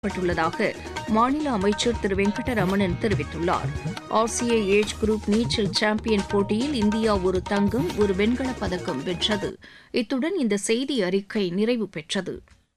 பட்டுள்ளதாக மாநில அமைச்சர் திரு வெங்கடரமணன் தெரிவித்துள்ளார் ஆசிய ஏஜ் குரூப் நீச்சல் சாம்பியன் போட்டியில் இந்தியா ஒரு தங்கம் ஒரு வெண்கலப் பதக்கம் வென்றது இத்துடன் இந்த செய்தி அறிக்கை நிறைவு பெற்றது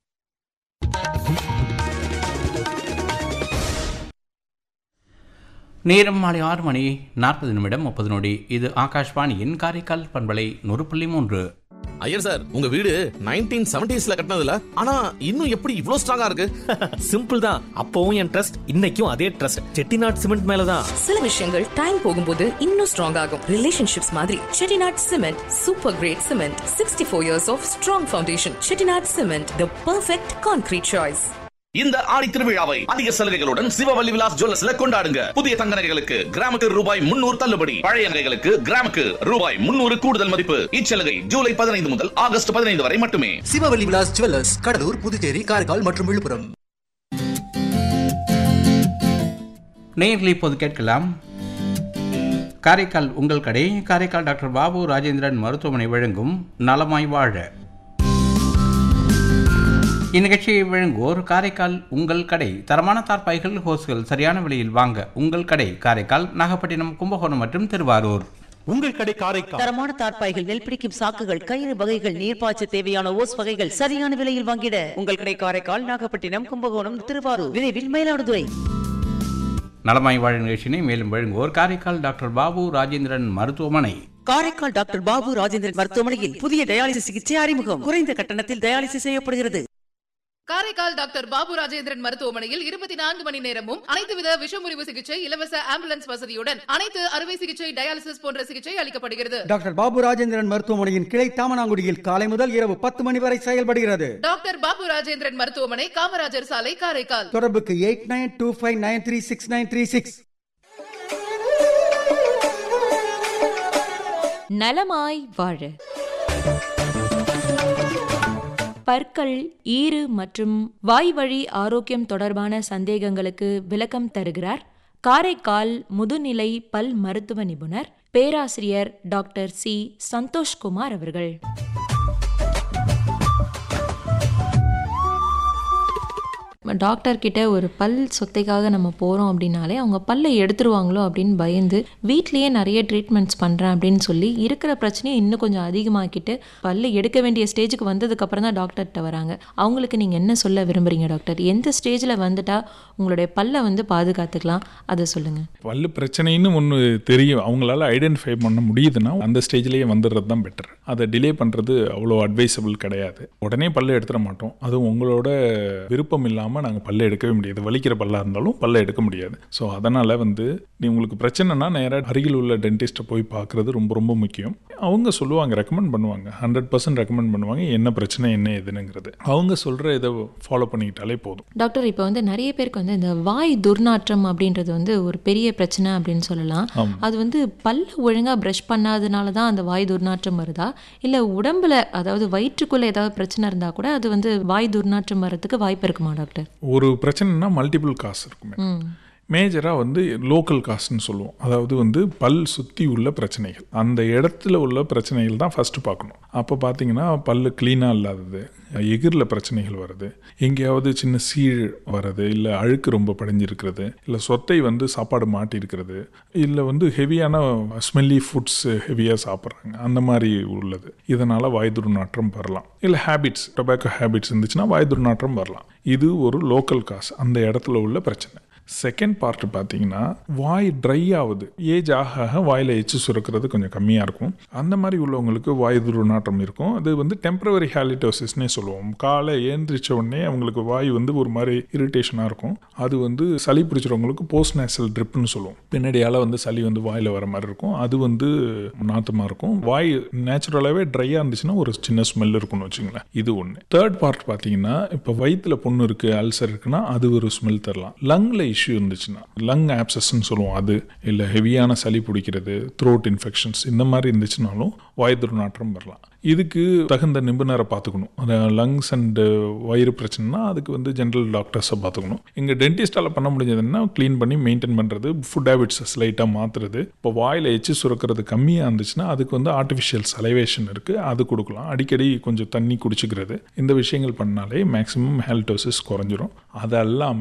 நேரம் மாலை ஆறு மணி நாற்பது நிமிடம் முப்பது நொடி இது ஆகாஷ்வாணியின் காரைக்கால் பண்பலை நூறு புள்ளி மூன்று ஐயர் சார் உங்க வீடு நைன்டீன் செவன்டிஸ்ல கட்டினதுல ஆனா இன்னும் எப்படி இவ்ளோ ஸ்ட்ராங்கா இருக்கு சிம்பிள் தான் அப்பவும் என் ட்ரஸ்ட் இன்னைக்கும் அதே ட்ரஸ்ட் செட்டிநாட் சிமெண்ட் மேலதான் சில விஷயங்கள் டைம் போகும்போது இன்னும் ஸ்ட்ராங் ஆகும் ரிலேஷன்ஷிப்ஸ் மாதிரி Chettinad cement super great cement sixty four years of strong foundation Chettinad cement the perfect concrete choice இந்த ஆடி திருவிழாவை அதிக சலுகைகளுடன் சிவவல்லி விலாஸ் ஜுவல்லர்ஸ்ல கொண்டாடுங்க புதிய தங்க நகைகளுக்கு கிராமுக்கு ரூபாய் முன்னூறு தள்ளுபடி பழைய நகைகளுக்கு கிராமுக்கு ரூபாய் முன்னூறு கூடுதல் மதிப்பு இச்சலுகை ஜூலை பதினைந்து முதல் ஆகஸ்ட் பதினைந்து வரை மட்டுமே சிவவல்லி விலாஸ் ஜுவல்லர்ஸ் கடலூர் புதுச்சேரி காரைக்கால் மற்றும் விழுப்புரம் நேயர்கள் இப்போது கேட்கலாம் காரைக்கால் உங்கள் கடை காரைக்கால் டாக்டர் பாபு ராஜேந்திரன் மருத்துவமனை வழங்கும் நலமாய் வாழ இந்நிகழ்ச்சியை வழங்குவோர் காரைக்கால் உங்கள் கடை தரமான தார்பாய்கள் ஹோஸ்கள் சரியான விலையில் வாங்க உங்கள் கடை காரைக்கால் நாகப்பட்டினம் கும்பகோணம் மற்றும் திருவாரூர் உங்கள் கடை காரைக்கால் தரமான தார்ப்பாய்கள் நெல் பிடிக்கும் சாக்குகள் கயிறு வகைகள் நீர்ப்பாய்ச்ச தேவையான ஓஸ் வகைகள் சரியான விலையில் வாங்கிட உங்கள் கடை காரைக்கால் நாகப்பட்டினம் கும்பகோணம் திருவாரூர் விரைவில் மயிலாடுதுறை நலமாய் வாழ நிகழ்ச்சியினை மேலும் வழங்குவோர் காரைக்கால் டாக்டர் பாபு ராஜேந்திரன் மருத்துவமனை காரைக்கால் டாக்டர் பாபு ராஜேந்திரன் மருத்துவமனையில் புதிய டயாலிசிஸ் சிகிச்சை அறிமுகம் குறைந்த கட்டணத்தில் டயாலிசிஸ் செய்யப்படுகிறது காரைக்கால் டாக்டர் பாபு ராஜேந்திரன் மருத்துவமனையில் இருபத்தி நான்கு மணி நேரமும் அனைத்து வித விஷமுறிவு சிகிச்சை இலவச ஆம்புலன்ஸ் வசதியுடன் அனைத்து அறுவை சிகிச்சை டயாலிசிஸ் போன்ற சிகிச்சை அளிக்கப்படுகிறது டாக்டர் பாபு ராஜேந்திரன் மருத்துவமனையின் கிளை தாமனாங்குடியில் காலை முதல் இரவு பத்து மணி வரை செயல்படுகிறது டாக்டர் பாபு ராஜேந்திரன் மருத்துவமனை காமராஜர் சாலை காரைக்கால் தொடர்புக்கு eight nine two five nine three six nine three six நலமாய் வாழ பற்கள் ஈறு மற்றும் வாய்வழி ஆரோக்கியம் தொடர்பான சந்தேகங்களுக்கு விளக்கம் தருகிறார் காரைக்கால் முதுநிலை பல் மருத்துவ நிபுணர் பேராசிரியர் டாக்டர் சி சந்தோஷ்குமார் அவர்கள் டாக்டர் கிட்ட ஒரு பல் சொத்தைக்காக நம்ம போகிறோம் அப்படின்னாலே அவங்க பல்லை எடுத்துருவாங்களோ அப்படின்னு பயந்து வீட்லேயே நிறைய ட்ரீட்மெண்ட்ஸ் பண்ணுறேன் அப்படின்னு சொல்லி இருக்கிற பிரச்சனையை இன்னும் கொஞ்சம் அதிகமாக்கிட்டு பல்லை எடுக்க வேண்டிய ஸ்டேஜுக்கு வந்ததுக்கப்புறம் தான் டாக்டர்கிட்ட வராங்க அவங்களுக்கு நீங்கள் என்ன சொல்ல விரும்புகிறீங்க டாக்டர் எந்த ஸ்டேஜில் வந்துட்டா உங்களுடைய பல்லை வந்து பாதுகாத்துக்கலாம் அதை சொல்லுங்கள் பல்லு பிரச்சனைன்னு ஒன்று தெரியும் அவங்களால ஐடென்டிஃபை பண்ண முடியுதுன்னா அந்த ஸ்டேஜ்லேயே வந்துடுறது தான் பெட்டர் அதை டிலே பண்ணுறது அவ்வளோ அட்வைசபிள் கிடையாது உடனே பல்ல எடுத்துட மாட்டோம் அதுவும் உங்களோட விருப்பம் இல்லாமல் நாங்கள் பல்ல எடுக்கவே முடியாது வலிக்கிற பல்லாக இருந்தாலும் பல்ல எடுக்க முடியாது ஸோ அதனால் வந்து நீ உங்களுக்கு பிரச்சனைனா நேராக அருகில் உள்ள டென்டிஸ்ட்டை போய் பார்க்குறது ரொம்ப ரொம்ப முக்கியம் அவங்க சொல்லுவாங்க ரெக்கமெண்ட் பண்ணுவாங்க ஹண்ட்ரட் பர்சன்ட் ரெக்கமெண்ட் பண்ணுவாங்க என்ன பிரச்சனை என்ன எதுனுங்கிறது அவங்க சொல்கிற இதை ஃபாலோ பண்ணிக்கிட்டாலே போதும் டாக்டர் இப்போ வந்து நிறைய பேருக்கு வந்து இந்த வாய் துர்நாற்றம் அப்படின்றது வந்து ஒரு பெரிய பிரச்சனை அப்படின்னு சொல்லலாம் ஆமாம். அது வந்து பல்ல ஒழுங்காக ப்ரஷ் பண்ணாதனால தான் அந்த வாய் துர்நாற்றம் வருதா இல்லை உடம்புல அதாவது வயிற்றுக்குள்ளே ஏதாவது பிரச்சனை இருந்தால் கூட அது வந்து வாய் துர்நாற்றம் வர்றதுக்கு வாய்ப்பு இருக்குமா டாக்டர் ஒரு பிரச்சனைனா மல்டிபிள் காசு இருக்குமே ம் மேஜராக வந்து லோக்கல் காஸ்ட்னு சொல்லுவோம் அதாவது வந்து பல் சுற்றி உள்ள பிரச்சனைகள் அந்த இடத்துல உள்ள பிரச்சனைகள் தான் ஃபஸ்ட்டு பார்க்கணும் அப்போ பார்த்தீங்கன்னா பல் க்ளீனாக இல்லாதது எகிரில் பிரச்சனைகள் வருது எங்கேயாவது சின்ன சீழ் வர்றது இல்லை அழுக்கு ரொம்ப படிஞ்சிருக்கிறது இல்லை சொத்தை வந்து சாப்பாடு மாட்டியிருக்கிறது இல்லை வந்து ஹெவியான ஸ்மெல்லி ஃபுட்ஸ் ஹெவியாக சாப்பிட்றாங்க அந்த மாதிரி உள்ளது இதனால் வாய் துர்நாற்றம் வரலாம் இல்லை ஹேபிட்ஸ் டொபாக்கோ ஹேபிட்ஸ் இருந்துச்சுன்னா வாய் துர்நாற்றம் வரலாம் இது ஒரு லோக்கல் காஸ் அந்த இடத்துல உள்ள பிரச்சனை செகண்ட் பார்ட் பார்த்தீங்கன்னா வாய் ட்ரை ஆகுது ஏஜ் ஆக ஆக வாயில் எச்சு சுரக்கிறது கொஞ்சம் கம்மியாக இருக்கும் அந்த மாதிரி உள்ளவங்களுக்கு வாய் துர்நாற்றம் இருக்கும் அது வந்து டெம்பரவரி ஹாலிட்டோசிஸ்னே சொல்லுவோம் காலை ஏந்திரிச்ச உடனே அவங்களுக்கு வாய் வந்து ஒரு மாதிரி இரிட்டேஷனாக இருக்கும் அது வந்து சளி பிடிச்சிறவங்களுக்கு போஸ்ட் நேசல் ட்ரிப்னு சொல்லுவோம் பின்னாடியால் வந்து சளி வந்து வாயில் வர மாதிரி இருக்கும் அது வந்து நாத்தமாக இருக்கும் வாய் நேச்சுரலாகவே ட்ரையாக இருந்துச்சுன்னா ஒரு சின்ன ஸ்மெல் இருக்கும்னு வச்சுங்களேன் இது ஒன்று தேர்ட் பார்ட் பார்த்தீங்கன்னா இப்போ வயிற்றுல புண்ணு இருக்குது அல்சர் இருக்குன்னா அது ஒரு ஸ்மெல் தரலாம் லங்கில் இஷ்யூ இருந்துச்சுன்னா லங் ஆப்சஸ்ன்னு சொல்லுவோம் அது இல்லை ஹெவியான சளி பிடிக்கிறது த்ரோட் இன்ஃபெக்ஷன்ஸ் இந்த மாதிரி இருந்துச்சுனாலும் வாய் துர்நாற்றம் வரலாம் இதுக்கு தகுந்த நிபுணரை பார்த்துக்கணும் லங்ஸ் அண்ட் வயிறு பிரச்சனைனா அதுக்கு வந்து ஜென்ரல் டாக்டர்ஸை பார்த்துக்கணும் இங்கே டென்டிஸ்டால் பண்ண முடிஞ்சதுன்னா க்ளீன் பண்ணி மெயின்டைன் பண்ணுறது ஃபுட் ஹேபிட்ஸை ஸ்லைட்டாக மாற்றுறது இப்போ வாயில் எச்சு சுரக்கிறது கம்மியாக இருந்துச்சுன்னா அதுக்கு வந்து ஆர்டிஃபிஷியல் சலைவேஷன் இருக்குது அது கொடுக்கலாம் அடிக்கடி கொஞ்சம் தண்ணி குடிச்சிக்கிறது இந்த விஷயங்கள் பண்ணாலே மேக்ஸிமம் ஹெல்டோசிஸ் குறைஞ்சிரும் அதெல்லாம்